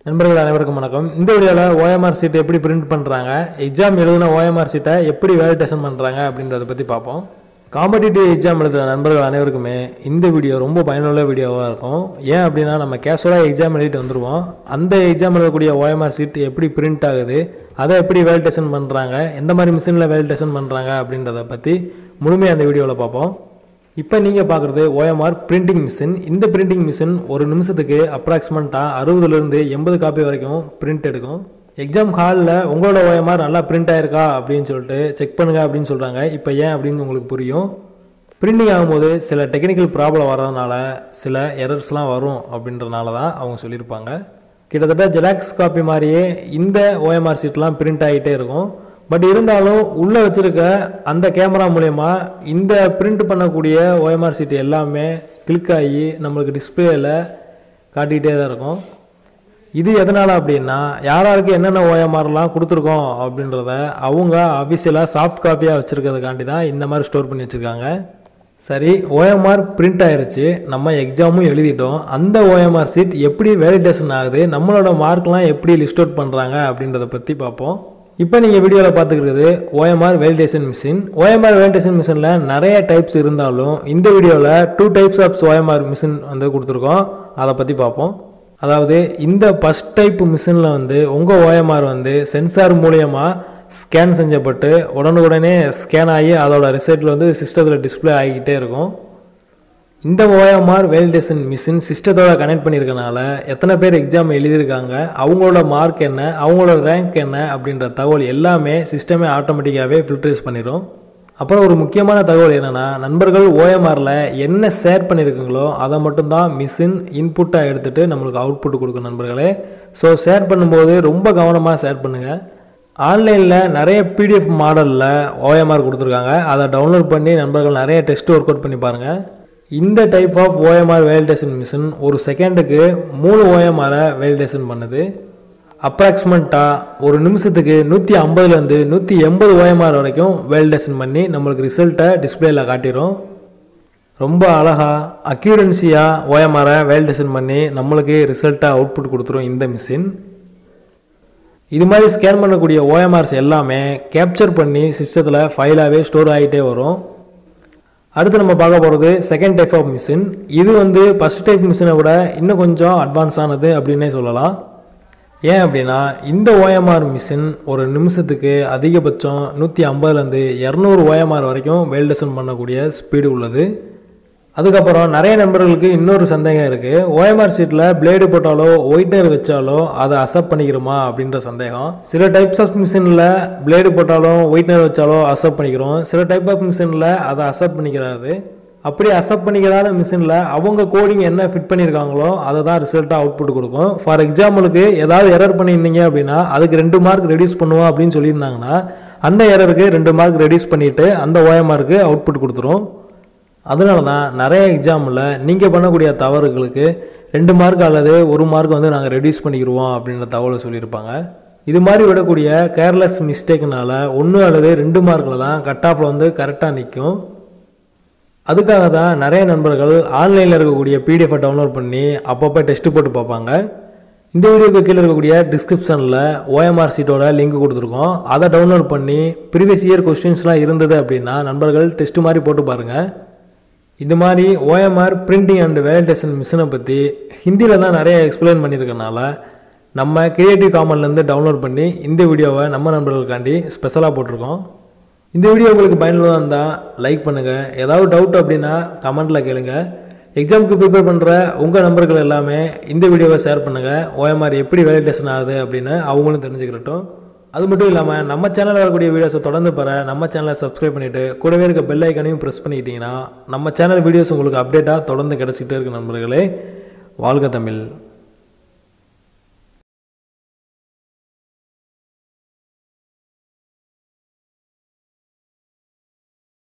நண்பர்கள் அனைவருக்கும் வணக்கம் இந்த வீடியோவில் ஓஎம்ஆர் சீட் எப்படி பிரிண்ட் பண்ணுறாங்க எக்ஸாம் எழுதின ஓஎம்ஆர் சீட்டை எப்படி வேலிடேஷன் பண்ணுறாங்க அப்படின்றத பற்றி பார்ப்போம் காம்படிட்டிவ் எக்ஸாம் எழுதுகிற நண்பர்கள் அனைவருக்குமே இந்த வீடியோ ரொம்ப பயனுள்ள வீடியோவாக இருக்கும் ஏன் அப்படின்னா நம்ம கேஷுவலாக எக்ஸாம் எழுதிட்டு வந்துடுவோம் அந்த எக்ஸாம் எழுதக்கூடிய ஓஎம்ஆர் சீட் எப்படி பிரிண்ட் ஆகுது அதை எப்படி வேலிடேஷன் பண்ணுறாங்க எந்த மாதிரி மிஷினில் வேலிடேஷன் பண்ணுறாங்க அப்படின்றத பற்றி முழுமையாக அந்த வீடியோவில் பார்ப்போம் இப்போ நீங்கள் பார்க்குறது ஓஎம்ஆர் பிரிண்டிங் மிஷின் இந்த பிரிண்டிங் மிஷின் ஒரு நிமிஷத்துக்கு அப்ராக்சிமேட்டாக அறுபதுலேருந்து எண்பது காப்பி வரைக்கும் பிரிண்ட் எடுக்கும் எக்ஸாம் ஹாலில் உங்களோட ஓஎம்ஆர் நல்லா பிரிண்ட் ஆயிருக்கா அப்படின்னு சொல்லிட்டு செக் பண்ணுங்க அப்படின்னு சொல்கிறாங்க இப்போ ஏன் அப்படின்னு உங்களுக்கு புரியும் பிரிண்டிங் ஆகும்போது சில டெக்னிக்கல் ப்ராப்ளம் வர்றதுனால சில எரர்ஸ்லாம் வரும் அப்படின்றனால தான் அவங்க சொல்லியிருப்பாங்க கிட்டத்தட்ட ஜெராக்ஸ் காப்பி மாதிரியே இந்த ஓஎம்ஆர் சீட்லாம் பிரிண்ட் ஆகிட்டே இருக்கும் பட் இருந்தாலும் உள்ளே வச்சுருக்க அந்த கேமரா மூலயமா இந்த பிரிண்ட் பண்ணக்கூடிய ஓஎம்ஆர் சீட் எல்லாமே கிளிக் ஆகி நம்மளுக்கு டிஸ்பிளேயில் காட்டிகிட்டே தான் இருக்கும் இது எதனால் அப்படின்னா யார் யாருக்கு என்னென்ன ஓஎம்ஆர்லாம் கொடுத்துருக்கோம் அப்படின்றத அவங்க அஃபிஷியலாக சாஃப்ட் காப்பியாக வச்சுருக்கிறதுக்காண்டி தான் இந்த மாதிரி ஸ்டோர் பண்ணி வச்சுருக்காங்க சரி ஓஎம்ஆர் பிரிண்ட் ஆயிருச்சு நம்ம எக்ஸாமும் எழுதிட்டோம் அந்த ஓஎம்ஆர் சீட் எப்படி வேலிடேஷன் ஆகுது நம்மளோட மார்க்லாம் எப்படி லிஸ்ட் அவுட் பண்ணுறாங்க அப்படின்றத பற்றி பார்ப்போம் இப்போ நீங்கள் வீடியோவில் பார்த்துக்கிறது OMR validation machine OMR validation மிஷினில் நிறைய டைப்ஸ் இருந்தாலும் இந்த வீடியோவில் two types of OMR machine வந்து கொடுத்துருக்கோம் அதை பற்றி பார்ப்போம் அதாவது இந்த ஃபஸ்ட் டைப் மிஷினில் வந்து உங்கள் ஓஎம்ஆர் வந்து சென்சார் மூலியமாக ஸ்கேன் செஞ்சப்பட்டு உடனுக்குடனே ஸ்கேன் ஆகி அதோட ரிசல்ட்டில் வந்து சிஸ்டத்தில் டிஸ்ப்ளே ஆகிக்கிட்டே இருக்கும் இந்த ஓஎம்ஆர் வேலிடேஷன் மிஷின் சிஸ்டத்தோட கனெக்ட் பண்ணியிருக்கனால எத்தனை பேர் எக்ஸாம் எழுதியிருக்காங்க அவங்களோட மார்க் என்ன அவங்களோட ரேங்க் என்ன அப்படின்ற தகவல் எல்லாமே சிஸ்டமே ஆட்டோமேட்டிக்காகவே ஃபில்டரைஸ் பண்ணிடும் அப்புறம் ஒரு முக்கியமான தகவல் என்னென்னா நண்பர்கள் ஓஎம்ஆரில் என்ன ஷேர் பண்ணியிருக்கீங்களோ அதை மட்டும்தான் மிஷின் இன்புட்டாக எடுத்துகிட்டு நம்மளுக்கு அவுட்புட் கொடுக்கும் நண்பர்களே ஸோ ஷேர் பண்ணும்போது ரொம்ப கவனமாக ஷேர் பண்ணுங்கள் ஆன்லைனில் நிறைய பிடிஎஃப் மாடலில் ஓஎம்ஆர் கொடுத்துருக்காங்க அதை டவுன்லோட் பண்ணி நண்பர்கள் நிறைய டெஸ்ட் ஒர்க் அவுட் பண்ணி பாருங்கள் இந்த type of OMR validation machine ஒரு செகண்டுக்கு மூணு ஓஎம்ஆரை வேலிடேஷன் பண்ணுது அப்ராக்சிமேட்டாக ஒரு நிமிஷத்துக்கு நூற்றி ஐம்பதுலேருந்து நூற்றி எண்பது ஓஎம்ஆர் வரைக்கும் வேலிடேஷன் பண்ணி நம்மளுக்கு ரிசல்ட்டை டிஸ்பிளேயில் காட்டிடும் ரொம்ப அழகாக அக்யூரன்சியாக ஓஎம்ஆரை வேலிடேஷன் பண்ணி நம்மளுக்கு ரிசல்ட்டாக அவுட்புட் கொடுத்துரும் இந்த மிஷின் இது மாதிரி ஸ்கேன் பண்ணக்கூடிய ஓஎம்ஆர்ஸ் எல்லாமே கேப்சர் பண்ணி சிஸ்டத்தில் ஃபைலாகவே ஸ்டோர் ஆகிட்டே வரும் அடுத்து நம்ம பார்க்க போகிறது செகண்ட் டைப் ஆஃப் மிஷின் இது வந்து ஃபஸ்ட் டைப் மிஷினை விட இன்னும் கொஞ்சம் அட்வான்ஸ் ஆனது அப்படின்னே சொல்லலாம் ஏன் அப்படின்னா இந்த ஓஎம்ஆர் மிஷின் ஒரு நிமிஷத்துக்கு அதிகபட்சம் நூற்றி ஐம்பதுலேருந்து இரநூறு ஓஎம்ஆர் வரைக்கும் வேல்டேஷன் பண்ணக்கூடிய ஸ்பீடு உள்ளது அதுக்கப்புறம் நிறைய நண்பர்களுக்கு இன்னொரு சந்தேகம் இருக்குது ஓஎம்ஆர் சீட்டில் பிளேடு போட்டாலோ ஒயிட்னர் வச்சாலோ அதை அசப்ட் பண்ணிக்கிறோமா அப்படின்ற சந்தேகம் சில டைப்ஸ் ஆஃப் மிஷினில் பிளேடு போட்டாலும் ஒயிட்னர் வச்சாலோ அசப்ட் பண்ணிக்கிறோம் சில டைப் ஆஃப் மிஷினில் அதை அசப்ட் பண்ணிக்கிறாது அப்படி அசப்ட் பண்ணிக்கிறாத மிஷினில் அவங்க கோடிங் என்ன ஃபிட் பண்ணியிருக்காங்களோ அதை தான் ரிசல்ட்டாக அவுட்புட் கொடுக்கும் ஃபார் எக்ஸாம்பிளுக்கு ஏதாவது எரர் பண்ணியிருந்தீங்க அப்படின்னா அதுக்கு ரெண்டு மார்க் ரெடியூஸ் பண்ணுவோம் அப்படின்னு சொல்லியிருந்தாங்கன்னா அந்த எரருக்கு ரெண்டு மார்க் ரெடியூஸ் பண்ணிவிட்டு அந்த ஓஎம்ஆருக்கு அவுட்புட் கொடுத்துரும் அதனால தான் நிறைய எக்ஸாமில் நீங்கள் பண்ணக்கூடிய தவறுகளுக்கு ரெண்டு மார்க் அல்லது ஒரு மார்க் வந்து நாங்கள் ரெடியூஸ் பண்ணிக்கிடுவோம் அப்படின்ற தகவலை சொல்லியிருப்பாங்க இது மாதிரி விடக்கூடிய கேர்லெஸ் மிஸ்டேக்னால ஒன்று அல்லது ரெண்டு மார்க்கில் தான் கட் ஆஃபில் வந்து கரெக்டாக நிற்கும் அதுக்காக தான் நிறைய நண்பர்கள் ஆன்லைனில் இருக்கக்கூடிய பிடிஎஃபை டவுன்லோட் பண்ணி அப்பப்போ டெஸ்ட்டு போட்டு பார்ப்பாங்க இந்த வீடியோக்கு கீழே இருக்கக்கூடிய டிஸ்கிரிப்ஷனில் ஓஎம்ஆர் சீட்டோட லிங்க் கொடுத்துருக்கோம் அதை டவுன்லோட் பண்ணி ப்ரீவியஸ் இயர் கொஸ்டின்ஸ்லாம் இருந்தது அப்படின்னா நண்பர்கள் டெஸ்ட்டு மாதிரி போட்டு பாருங்கள் இது மாதிரி ஓஎம்ஆர் பிரிண்டிங் அண்ட் வேலிடேஷன் மிஷினை பற்றி ஹிந்தியில் தான் நிறைய எக்ஸ்பிளைன் பண்ணியிருக்கனால நம்ம கிரியேட்டிவ் காமன்லேருந்து டவுன்லோட் பண்ணி இந்த வீடியோவை நம்ம நண்பர்களுக்காண்டி ஸ்பெஷலாக போட்டிருக்கோம் இந்த வீடியோ உங்களுக்கு பயனுள்ளதாக இருந்தால் லைக் பண்ணுங்கள் ஏதாவது டவுட் அப்படின்னா கமெண்ட்டில் கேளுங்க எக்ஸாமுக்கு ப்ரிப்பேர் பண்ணுற உங்கள் நம்பர்கள் எல்லாமே இந்த வீடியோவை ஷேர் பண்ணுங்கள் ஓஎம்ஆர் எப்படி வேலிடேஷன் ஆகுது அப்படின்னு அவங்களும் தெரிஞ்சுக்கிறட்டும் அது மட்டும் இல்லாமல் நம்ம சேனலில் வரக்கூடிய வீடியோஸை தொடர்ந்து பெற நம்ம சேனலை சப்ஸ்கிரைப் பண்ணிவிட்டு கூடவே இருக்க பெல் ஐக்கனையும் ப்ரெஸ் பண்ணிக்கிட்டிங்கன்னா நம்ம சேனல் வீடியோஸ் உங்களுக்கு அப்டேட்டாக தொடர்ந்து கிடச்சிக்கிட்டே இருக்கு நண்பர்களே வாழ்க தமிழ்